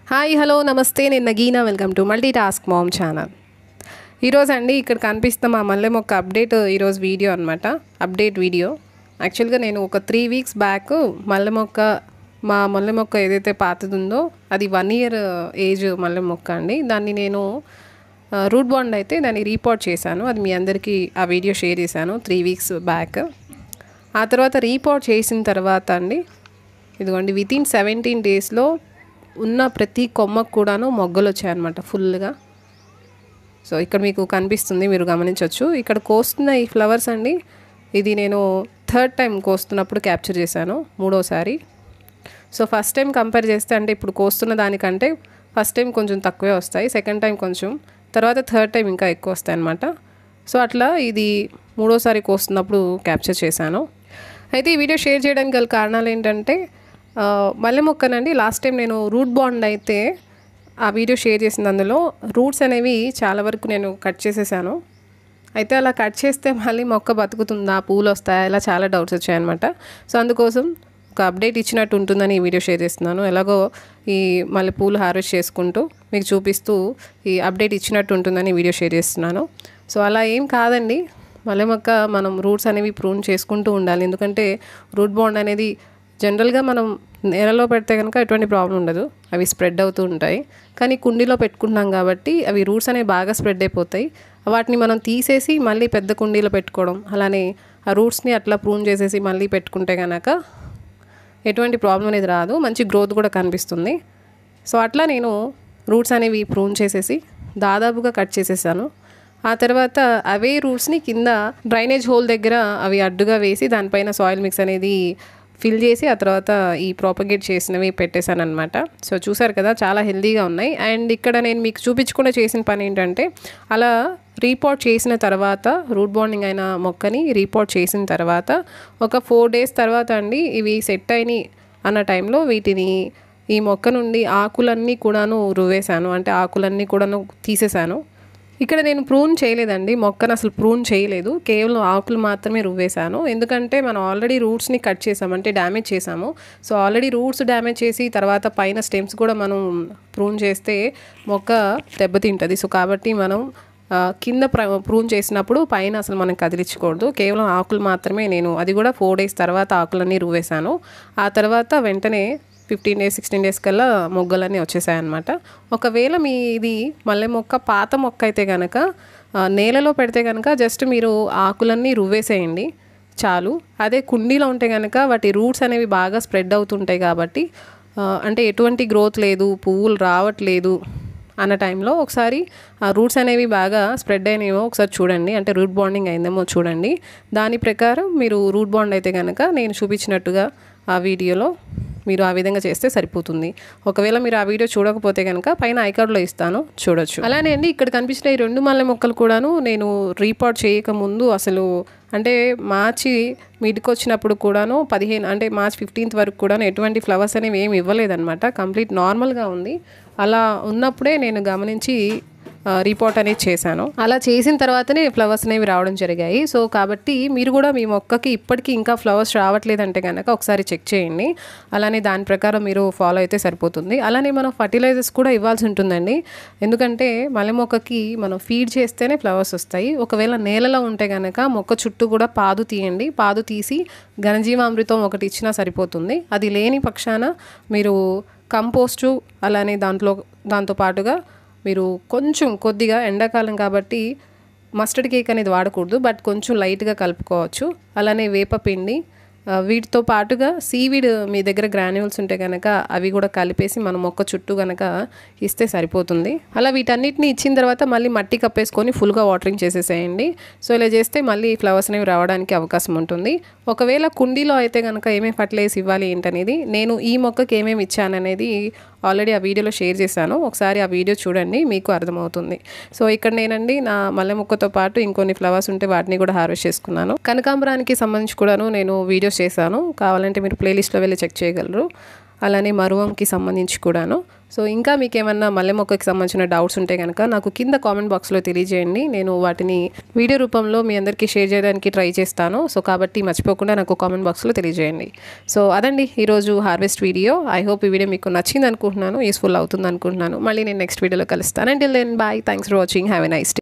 hi hello నమస్తే నేను Nagina welcome to multi task mom channel ఈరోజు అండి ఇక్కడ కనిపిస్తున్న మా మల్లె మొక్క అప్డేట్ ఈరోజు వీడియో అనమాట అప్డేట్ వీడియో యాక్చువల్గా నేను ఒక త్రీ వీక్స్ బ్యాక్ మల్లె మొక్క మా మల్లె మొక్క ఏదైతే పాతది ఉందో అది వన్ ఇయర్ ఏజ్ మల్లె మొక్క అండి దాన్ని నేను రూట్ బాండ్ అయితే దాన్ని రీపోర్ట్ చేశాను అది మీ అందరికీ ఆ వీడియో షేర్ చేశాను త్రీ వీక్స్ బ్యాక్ ఆ తర్వాత రీపోర్ట్ చేసిన తర్వాత అండి ఇదిగోండి విత్ ఇన్ సెవెంటీన్ డేస్లో ఉన్న ప్రతి కొమ్మకు కూడాను మొగ్గలు వచ్చాయన్నమాట ఫుల్గా సో ఇక్కడ మీకు కనిపిస్తుంది మీరు గమనించవచ్చు ఇక్కడ కోస్తున్న ఈ ఫ్లవర్స్ అండి ఇది నేను థర్డ్ టైం కోస్తున్నప్పుడు క్యాప్చర్ చేశాను మూడోసారి సో ఫస్ట్ టైం కంపేర్ చేస్తే అంటే ఇప్పుడు కోస్తున్న దానికంటే ఫస్ట్ టైం కొంచెం తక్కువే వస్తాయి సెకండ్ టైం కొంచెం తర్వాత థర్డ్ టైం ఇంకా ఎక్కువ వస్తాయి అన్నమాట సో అట్లా ఇది మూడోసారి కోస్తున్నప్పుడు క్యాప్చర్ చేశాను అయితే ఈ వీడియో షేర్ చేయడానికి గల కారణాలు ఏంటంటే ఆ, మల్లె మొక్కనండి లాస్ట్ టైం నేను రూట్ బాండ్ అయితే ఆ వీడియో షేర్ చేసిన అందులో రూట్స్ అనేవి చాలా వరకు నేను కట్ చేసేసాను అయితే అలా కట్ చేస్తే మళ్ళీ మొక్క బతుకుతుందా పూలు వస్తాయా ఇలా చాలా డౌట్స్ వచ్చాయన్నమాట సో అందుకోసం ఒక అప్డేట్ ఇచ్చినట్టు ఉంటుందని ఈ వీడియో షేర్ చేస్తున్నాను ఎలాగో ఈ మళ్ళీ పూలు హార్వెస్ట్ చేసుకుంటూ మీకు చూపిస్తూ ఈ అప్డేట్ ఇచ్చినట్టు ఉంటుందని ఈ వీడియో షేర్ చేస్తున్నాను సో అలా ఏం కాదండి మల్లె మొక్క మనం రూట్స్ అనేవి ప్రూన్ చేసుకుంటూ ఉండాలి ఎందుకంటే రూట్ బాండ్ అనేది జనరల్గా మనం నేలలో పెడితే కనుక ఎటువంటి ప్రాబ్లం ఉండదు అవి స్ప్రెడ్ అవుతూ ఉంటాయి కానీ కుండీలో పెట్టుకుంటున్నాం కాబట్టి అవి రూట్స్ అనేవి బాగా స్ప్రెడ్ అయిపోతాయి వాటిని మనం తీసేసి మళ్ళీ పెద్ద కుండీలో పెట్టుకోవడం అలానే ఆ రూట్స్ని అట్లా ప్రూన్ చేసేసి మళ్ళీ పెట్టుకుంటే కనుక ఎటువంటి ప్రాబ్లం అనేది రాదు మంచి గ్రోత్ కూడా కనిపిస్తుంది సో అట్లా నేను రూట్స్ అనేవి ప్రూన్ చేసేసి దాదాపుగా కట్ చేసేసాను ఆ తర్వాత అవే రూట్స్ని కింద డ్రైనేజ్ హోల్ దగ్గర అవి అడ్డుగా వేసి దానిపైన సాయిల్ మిక్స్ అనేది ఫిల్ చేసి ఆ తర్వాత ఈ ప్రాపగేట్ చేసినవి పెట్టేశాను అనమాట సో చూసారు కదా చాలా హెల్దీగా ఉన్నాయి అండ్ ఇక్కడ నేను మీకు చూపించకుండా చేసిన పని ఏంటంటే అలా రీపోర్ట్ చేసిన తర్వాత రూట్ బాండింగ్ అయిన మొక్కని రీపోర్ట్ చేసిన తర్వాత ఒక ఫోర్ డేస్ తర్వాత అండి ఇవి సెట్ అయినాయి అన్న టైంలో వీటిని ఈ మొక్క నుండి ఆకులన్నీ కూడాను రువేశాను అంటే ఆకులన్నీ కూడాను తీసేశాను ఇక్కడ నేను ప్రూన్ చేయలేదండి మొక్కను అసలు ప్రూన్ చేయలేదు కేవలం ఆకులు మాత్రమే రువ్వేశాను ఎందుకంటే మనం ఆల్రెడీ రూట్స్ని కట్ చేసాము అంటే డ్యామేజ్ చేసాము సో ఆల్రెడీ రూట్స్ డ్యామేజ్ చేసి తర్వాత పైన స్టెమ్స్ కూడా మనం ప్రూన్ చేస్తే మొక్క దెబ్బతింటుంది సో కాబట్టి మనం ఆ, కింద ప్ర ప్రూన్ చేసినప్పుడు పైన అసలు మనం కదిలించకూడదు కేవలం ఆకులు మాత్రమే నేను అది కూడా ఫోర్ డేస్ తర్వాత ఆకులన్నీ రువేశాను ఆ తర్వాత వెంటనే ఫిఫ్టీన్ డేస్ సిక్స్టీన్ డేస్ కల్లా మొగ్గలన్నీ వచ్చేసాయి అనమాట ఒకవేళ మీ ఇది మల్లె మొక్క పాత మొక్క అయితే కనుక ఆ, నేలలో పెడితే కనుక జస్ట్ మీరు ఆకులన్నీ రువ్వేసేయండి చాలు అదే కుండీలో ఉంటే కనుక వాటి రూట్స్ అనేవి బాగా స్ప్రెడ్ అవుతుంటాయి కాబట్టి ఆ, అంటే ఎటువంటి గ్రోత్ లేదు పువ్వులు రావట్లేదు అన్న టైంలో ఒకసారి ఆ రూట్స్ అనేవి బాగా స్ప్రెడ్ అయినాయేమో ఒకసారి చూడండి అంటే రూట్ బాండింగ్ అయిందేమో చూడండి దాని ప్రకారం మీరు రూట్ బాండ్ అయితే కనుక నేను చూపించినట్టుగా ఆ వీడియోలో మీరు ఆ విధంగా చేస్తే సరిపోతుంది ఒకవేళ మీరు ఆ వీడియో చూడకపోతే కనుక పైన ఐకార్డ్లో ఇస్తాను చూడొచ్చు అలానే అండి ఇక్కడ కనిపించిన ఈ రెండు మల్లె మొక్కలు కూడాను నేను రీపోర్ట్ చేయక ముందు అసలు అంటే మార్చి మీటికి వచ్చినప్పుడు కూడాను పదిహేను అంటే మార్చ్ ఫిఫ్టీన్త్ వరకు కూడాను ఎటువంటి ఫ్లవర్స్ అనేవి ఏమి ఇవ్వలేదన్నమాట కంప్లీట్ నార్మల్గా ఉంది అలా ఉన్నప్పుడే నేను గమనించి ఆ, రిపోర్ట్ అనేది చేశాను అలా చేసిన తర్వాతనే ఫ్లవర్స్ అనేవి రావడం జరిగాయి సో కాబట్టి మీరు కూడా మీ మొక్కకి ఇప్పటికీ ఇంకా ఫ్లవర్స్ రావట్లేదంటే కనుక ఒకసారి చెక్ చేయండి అలానే దాని ప్రకారం మీరు ఫాలో అయితే సరిపోతుంది అలానే మనం ఫర్టిలైజర్స్ కూడా ఇవ్వాల్సి ఉంటుందండి ఎందుకంటే మల్లె మొక్కకి మనం ఫీడ్ చేస్తేనే ఫ్లవర్స్ వస్తాయి ఒకవేళ నేలలో ఉంటే కనుక మొక్క చుట్టూ కూడా పాదు తీయండి పాదు తీసి ఘనజీవామృతం ఒకటి ఇచ్చినా సరిపోతుంది అది లేని పక్షాన మీరు కంపోస్టు అలానే దాంట్లో దాంతో పాటుగా మీరు కొంచెం కొద్దిగా ఎండాకాలం కాబట్టి మస్టర్డ్ కేక్ అనేది వాడకూడదు బట్ కొంచెం లైట్గా కలుపుకోవచ్చు అలానే వేపపిండి ఆ, వీటితో పాటుగా సీవీడ్ మీ దగ్గర గ్రాన్యూల్స్ ఉంటే కనుక అవి కూడా కలిపేసి మన మొక్క చుట్టూ కనుక ఇస్తే సరిపోతుంది అలా వీటన్నిటిని ఇచ్చిన తర్వాత మళ్ళీ మట్టి కప్పేసుకొని ఫుల్గా వాటరింగ్ చేసేసేయండి సో ఇలా చేస్తే మళ్ళీ ఫ్లవర్స్ అనేవి రావడానికి అవకాశం ఉంటుంది ఒకవేళ కుండీలో అయితే కనుక ఏమేమి ఫర్టిలైజ్ ఇవ్వాలి ఏంటనేది నేను ఈ మొక్కకి ఏమేమి ఇచ్చాననేది ఆల్రెడీ ఆ వీడియోలో షేర్ చేశాను ఒకసారి ఆ వీడియో చూడండి మీకు అర్థమవుతుంది సో ఇక్కడ నేనండి నా మల్లె మొక్కతో పాటు ఇంకొన్ని ఫ్లవర్స్ ఉంటే వాటిని కూడా హార్వెస్ట్ చేసుకున్నాను కనకాంబరానికి సంబంధించి కూడాను నేను వీడియోస్ చేశాను కావాలంటే మీరు ప్లేలిస్ట్లో వెళ్ళి చెక్ చేయగలరు అలానే మరువంకి సంబంధించి కూడాను సో ఇంకా మీకు ఏమన్నా మల్లె మొక్కకి సంబంధించిన డౌట్స్ ఉంటే కనుక నాకు కింద కామెంట్ బాక్స్లో తెలియజేయండి నేను వాటిని వీడియో రూపంలో మీ అందరికీ షేర్ చేయడానికి ట్రై చేస్తాను సో కాబట్టి మర్చిపోకుండా నాకు కామెంట్ బాక్స్లో తెలియజేయండి సో అదండి ఈరోజు హార్వెస్ట్ వీడియో ఐ హోప్ ఈ వీడియో మీకు నచ్చింది అనుకుంటున్నాను యూస్ఫుల్ అవుతుంది అనుకుంటున్నాను మళ్ళీ నేను నెక్స్ట్ వీడియోలో కలుస్తాను and then bye thanks for watching have a nice day